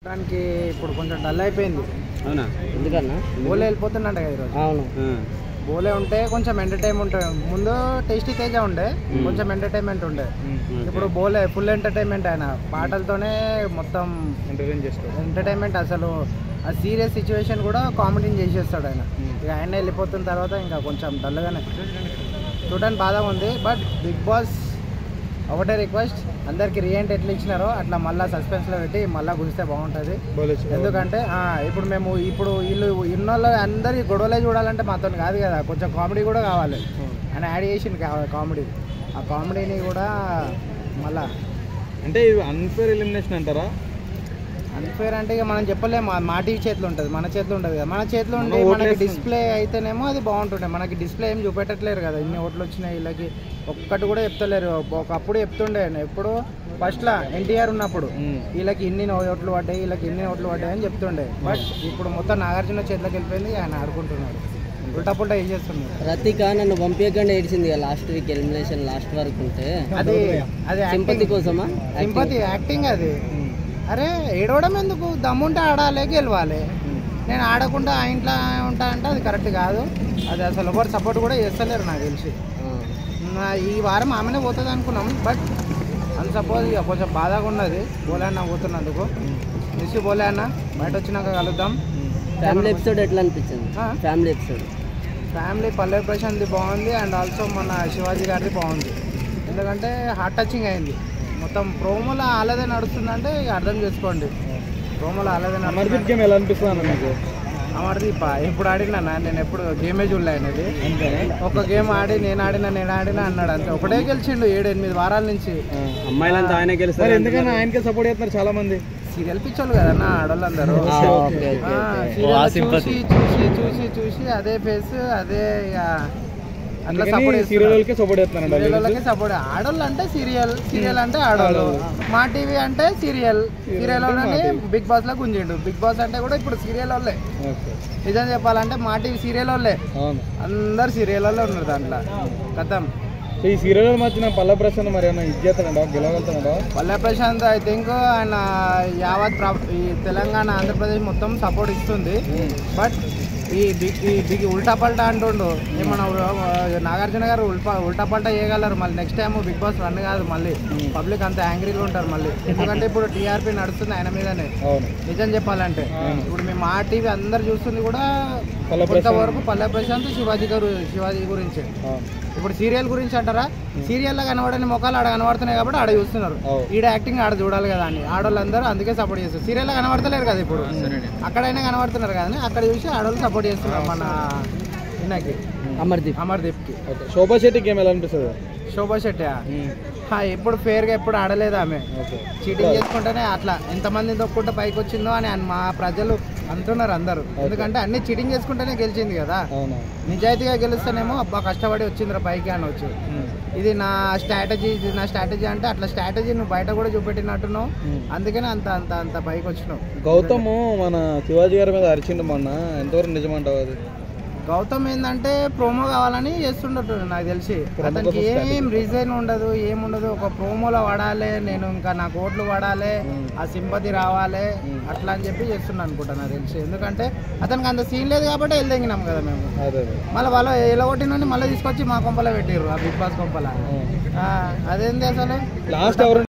దానికి ఇప్పుడు కొంచెం డల్ అయిపోయింది అవునా ఎందుకన్నా బోలే వెళ్ళిపోతుందంట కదా ఈరోజు అవును బోలే ఉంటే కొంచెం ఎంటర్టైన్మెంట్ ముందు టేస్టీ తేజ ఉండే కొంచెం ఎంటర్టైన్మెంట్ ఉండే ఇప్పుడు బోలే ఫుల్ ఎంటర్టైన్మెంట్ ఆయన పాటలతోనే మొత్తం ఎంటర్టైన్ చేసుకో ఎంటర్టైన్మెంట్ అసలు ఆ సీరియస్ సిచ్యువేషన్ కూడా కామెడీని చేసేస్తాడు ఆయన ఇక ఆయన వెళ్ళిపోతున్న తర్వాత ఇంకా కొంచెం డల్గానే చూడడానికి బాధగా ఉంది బట్ బిగ్ బాస్ ఒకటే రిక్వెస్ట్ అందరికి రియంట్ ఎట్లా ఇచ్చినారో అట్లా మళ్ళీ సస్పెన్స్లో పెట్టి మళ్ళీ గురిస్తే బాగుంటుంది ఎందుకంటే ఆ, ఇప్పుడు మేము ఇప్పుడు వీళ్ళు ఇన్నోళ్ళు అందరి గొడవలే చూడాలంటే మాతో కాదు కదా కొంచెం కామెడీ కూడా కావాలి అని యాడ్ చేసింది కామెడీ ఆ కామెడీని కూడా మళ్ళా అంటే ఇది అన్ఫేర్ ఎలిమినేషన్ అంటారా అన్ఫేర్ అంటే ఇక మనం చెప్పలేము మా- మా టీవీ చేతిలో ఉంటుంది మన చేతిలో ఉంటుంది కదా మన చేతిలో ఉండి మనం మనకి ఓట్లేస్తాం. డిస్ప్లే అయితేనేమో అది బాగుంటుండే మనకి డిస్ప్లే ఏం చూపెట్టట్లేరు కదా ఇన్ని ఓట్లు వచ్చినాయి వీళ్ళకి ఒక్కటి కూడా చెప్తలేరు ఒకప్పుడు చెప్తుండే ఎప్పుడు ఫస్ట్లో ఎన్టీఆర్ ఉన్నప్పుడు వీళ్ళకి ఇన్ని ఓట్లు పడ్డాయి వీళ్ళకి ఇన్ని ఓట్లు పడ్డాయి అని చెప్తుండే బట్ ఇప్పుడు మొత్తం నాగార్జున చేతిలోకి వెళ్ళిపోయింది ఆయన ఆడుకుంటున్నాడు ఉల్టా పుల్టా ఏం చేస్తున్నాడు రతిక నన్ను పంపించకుండా ఏడిచింది కదా లాస్ట్ వీక్ ఎలిమినేషన్ లాస్ట్ వరకు ఉంటే అది అది సింపతి కోసమా సింపతి యాక్టింగ్ అది అరే ఏడవడం ఎందుకు దమ్ముంటే ఆడాలి గెలవాలి నేను ఆడకుండా ఆ ఇంట్లో ఉంటా అంటే అది కరెక్ట్ కాదు అది అసలు ఎవరు సపోర్ట్ కూడా చేస్తలేరు నాకు తెలిసి నా ఈ వారం ఆమెనే పోతుంది అనుకున్నాం బట్ అని సపోజ్ ఇక కొంచెం బాధగా ఉన్నది బోలే అన్న పోతున్నందుకు మిస్ బోలే అన్న బయట వచ్చినాక కలుద్దాం ఫ్యామిలీ ఎపిసోడ్ ఎట్లా అనిపించింది ఆ? ఫ్యామిలీ ఎపిసోడ్ ఫ్యామిలీ పల్లె ప్రశాంత్ది బాగుంది అండ్ ఆల్సో మన శివాజీ గారిది బాగుంది ఎందుకంటే హార్ట్ టచింగ్ అయింది మొత్తం ప్రోమోలో ఆలదే నడుస్తుందంటే ఇక అర్థం చేసుకోండి ప్రోమోలో ఆలదే అమర్దీప్ నడుస్తుంది గేమ్ ఎలా అనిపిస్తుంది అన్న మీకు అమర్దీప్ ఎప్పుడు ఆడినా నేను ఎప్పుడు గేమే చూడలే అనేది ఒక గేమ్ ఆడి నేను ఆడినా నేను ఆడినా అన్నాడు అంతే ఒకటే గెలిచిండు ఏడు ఎనిమిది వారాల నుంచి అమ్మాయిలంతా ఆయన గెలుస్తారు ఎందుకని ఆయనకే సపోర్ట్ చేస్తున్నారు చాలా మంది సీరియల్ పిచ్చోళ్ళు కదన్నా ఆడోళ్ళందరూ ఆ, ఓకే, ఓకే, ఆ, ఓకే. serial చూసి చూసి చూసి చూసి అదే ఫేస్ అదే ఇక అట్లా సపోర్ట్ సీరియల్ వాళ్ళకే సపోర్ట్ చేస్తున్నాడు సీరియల్కి సపోర్ట్ ఆడోళ్ళు అంటే సీరియల్ సీరియల్ అంటే ఆడోళ్ళు మా టీవీ అంటే సీరియల్ సీరియల్ వాళ్ళని బిగ్ బాస్ లో గుంజిండు బిగ్ బాస్ అంటే కూడా ఇప్పుడు సీరియల్ వాళ్ళే నిజం చెప్పాలంటే మా టీవీ సీరియల్ వాళ్ళే అవును అందరు సీరియల్ వాళ్ళే ఉన్నారు దాంట్లో కథం సో ఈ సీరియల్ మధ్యన పల్ల ప్రశాంత్ మరి ఏమన్నా ఇది చేస్తాడంట గెలవగలుగుతాడా పల్లె ప్రశాంత్ ఐ థింక్ ఆయన యావత్ ప్ర- ఈ తెలంగాణ ఆంధ్రప్రదేశ్ మొత్తం సపోర్ట్ ఇస్తుంది బట్ ఈ బిగ్ ఈ బిగ్ ఉల్టా పల్టా అంటుండు ఏమన్నా ఉ- నాగార్జున గారు ఉల్టా ఉల్టా పల్టా చేయగలరు మళ్ళీ next time Bigg Boss run కాదు మళ్ళీ పబ్లిక్ అంత యాంగ్రీగా ఉంటారు మళ్ళీ ఎందుకంటే ఇప్పుడు టీఆర్పీ నడుస్తుంది ఆయన మీదనే అవును నిజం చెప్పాలంటే ఇప్పుడు మేము మా టీవీ అందరు చూస్తుంది కూడా పల్లె కొంతవరకు పల్లె ప్రశాంత్ శివాజీ గారు శివాజీ గురించి అవును ఇప్పుడు సీరియల్ గురించి అంటారా సీరియల్లో కనబడని ముఖాలు ఆడ కనబడుతున్నాయి కాబట్టి ఆడ చూస్తున్నారు అవును. ఈడ యాక్టింగ్ ఆడ చూడాలి కదా అని ఆడవాళ్ళందరూ అందుకే సపోర్ట్ చేస్తారు సీరియల్లో కనబడతలేరు కదా ఇప్పుడు అక్కడైనా కనబడుతున్నారు కానీ అక్కడ చూసి ఆడవాళ్ళు సపోర్ట్ చేస్తున్నారు మన ఈయనకి అమర్దీప్ అమర్దీప్కి ఓకే శోభా శెట్టి గేమ్ ఎలా అనిపిస్తుంది శోభా శెట్టి ఎప్పుడు ఫేర్గా ఎప్పుడు ఆడలేదు ఆమె ఓకే చీటింగ్ చేసుకుంటేనే అట్లా ఎంతమంది తొక్కుంటే పైకి వచ్చిందో అని అన్- మా ప్రజలు అంటున్నారు అందరూ ఎందుకంటే అన్ని చీటింగ్ చేసుకుంటేనే గెలిచింది కదా అవునా నిజాయితీగా గెలుస్తేనేమో అబ్బా కష్టపడి వచ్చిందిరా పైకి అని వచ్చు ఇది నా స్ట్రాటజీ ఇది నా స్ట్రాటజీ అంటే అట్లా స్ట్రాటజీ నువ్వు బయట కూడా చూపెట్టినట్టున్నావు అందుకనే అంత అంత అంత పైకి వచ్చినావు గౌతమ్ మన శివాజీ గారి మీద అరిచిండు మొన్న ఎంతవరకు నిజమంటావు అది గౌతమ్ ఏంటంటే ప్రోమో కావాలని చేస్తుండట్టు నాకు తెలిసి అతనికి ఏం రీజన్ ఉండదు ఏముండదు ఒక ప్రోమోలో వాడాలి నేను ఇంకా నాకు ఓట్లు వాడాలి ఆ సింపతి రావాలి అట్లా అని చెప్పి చేస్తున్నాను అనుకుంటా నాకు తెలిసి ఎందుకంటే అతనికి అంత సీన్ లేదు కాబట్టి వెళ్ళదెంగినాం కదా మేము అదే అదే మళ్ళీ వాళ్ళు ఎలగొట్టి నుండి మళ్ళీ తీసుకొచ్చి మా కొంపలో పెట్టిర్రు ఆ బిగ్ బాస్ కొంపల ఆ, అదేంది అసలు లాస్ట్ ఎవరు